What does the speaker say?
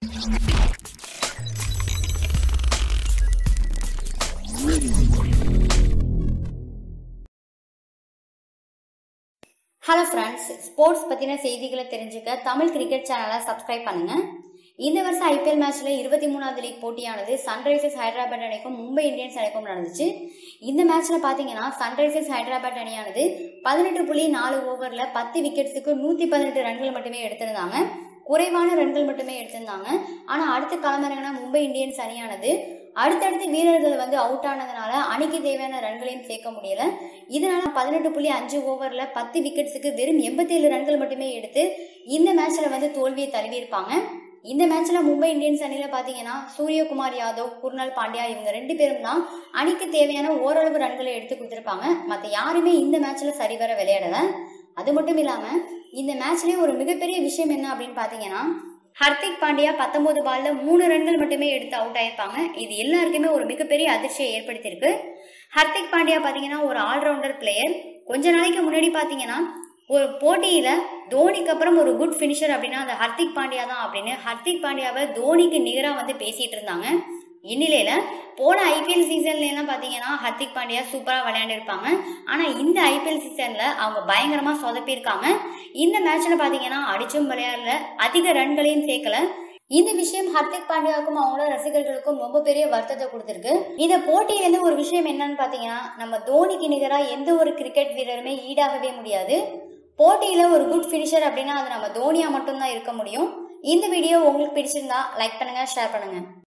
hello friends sports பற்றின செய்திகளை தெரிஞ்சுக்க தமிழ் கிரிக்கெட் சேனலை சப்ஸ்கிரைப் பண்ணுங்க இந்த வருஷம் ஐபிஎல் மேட்ச்ல இருபத்தி மூணாவது லீக் போட்டியானது சன்ரைசர்ஸ் ஹைதராபாத் அணிக்கும் மும்பை இந்தியன்ஸ் அணிக்கும் நடந்துச்சு இந்த மேட்ச்ல பாத்தீங்கன்னா சன்ரைசர்ஸ் ஹைதராபாத் அணியானது பதினெட்டு புள்ளி நாலு ஓவர்ல பத்து விக்கெட்ஸுக்கு நூத்தி பதினெட்டு ரன்கள் மட்டுமே எடுத்திருந்தாங்க குறைவான ரன்கள் மட்டுமே எடுத்திருந்தாங்க ஆனா அடுத்து களமிறங்கின மும்பை இந்தியன்ஸ் அணியானது அடுத்தடுத்து வீரர்கள் வந்து அவுட் ஆனதுனால அணிக்கு தேவையான ரன்களையும் சேர்க்க முடியல இதனால பதினெட்டு புள்ளி அஞ்சு ஓவர்ல பத்து விக்கெட்ஸுக்கு வெறும் எண்பத்தி ஏழு ரன்கள் மட்டுமே எடுத்து இந்த மேட்ச்ல வந்து தோல்வியை தழுவியிருப்பாங்க இந்த மேட்ச்ல மும்பை இந்தியன்ஸ் அணியில பாத்தீங்கன்னா சூரியகுமார் யாதவ் குர்னல் பாண்டியா இவங்க ரெண்டு பேரும் தான் அணிக்கு தேவையான ஓரளவு ரன்களை எடுத்து கொடுத்திருப்பாங்க மத்த யாருமே இந்த மேட்ச்ல சரிவர விளையாடல அது மட்டும் இல்லாம இந்த மேட்ச்லயே ஒரு மிகப்பெரிய விஷயம் என்ன அப்படின்னு பாத்தீங்கன்னா ஹர்திக் பாண்டியா பத்தொன்பது பால்ல மூணு ரன்கள் மட்டுமே எடுத்து அவுட் ஆயிருப்பாங்க இது எல்லாருக்குமே ஒரு மிகப்பெரிய அதிர்ச்சியை ஏற்படுத்தியிருக்கு ஹர்திக் பாண்டியா பாத்தீங்கன்னா ஒரு ஆல்ரவுண்டர் பிளேயர் கொஞ்ச நாளைக்கு முன்னாடி பாத்தீங்கன்னா ஒரு போட்டியில தோனிக்கு அப்புறம் ஒரு குட் ஃபினிஷர் அப்படின்னா அது ஹர்திக் பாண்டியா தான் அப்படின்னு ஹர்திக் பாண்டியாவை தோனிக்கு நிகரா வந்து பேசிட்டு இருந்தாங்க இந்நிலையில போன ஐபிஎல் சீசன்ல எல்லாம் பாத்தீங்கன்னா ஹர்திக் பாண்டியா சூப்பரா விளையாண்டிருப்பாங்க ஆனா இந்த ஐபிஎல் சீசன்ல அவங்க பயங்கரமா சொதப்பியிருக்காங்க இந்த மேட்ச்ல பாத்தீங்கன்னா அடிச்சும் விளையாடல அதிக ரன்களையும் சேர்க்கல இந்த விஷயம் ஹர்திக் பாண்டியாவுக்கும் அவங்களோட ரசிகர்களுக்கும் ரொம்ப பெரிய வருத்தத்தை கொடுத்திருக்கு இந்த போட்டியிலேருந்து ஒரு விஷயம் என்னன்னு பாத்தீங்கன்னா நம்ம தோனிக்கு நிகரா எந்த ஒரு கிரிக்கெட் வீரருமே ஈடாகவே முடியாது போட்டியில ஒரு குட் ஃபினிஷர் அப்படின்னா அது நம்ம தோனியா மட்டும்தான் இருக்க முடியும் இந்த வீடியோ உங்களுக்கு பிடிச்சிருந்தா லைக் பண்ணுங்க ஷேர் பண்ணுங்க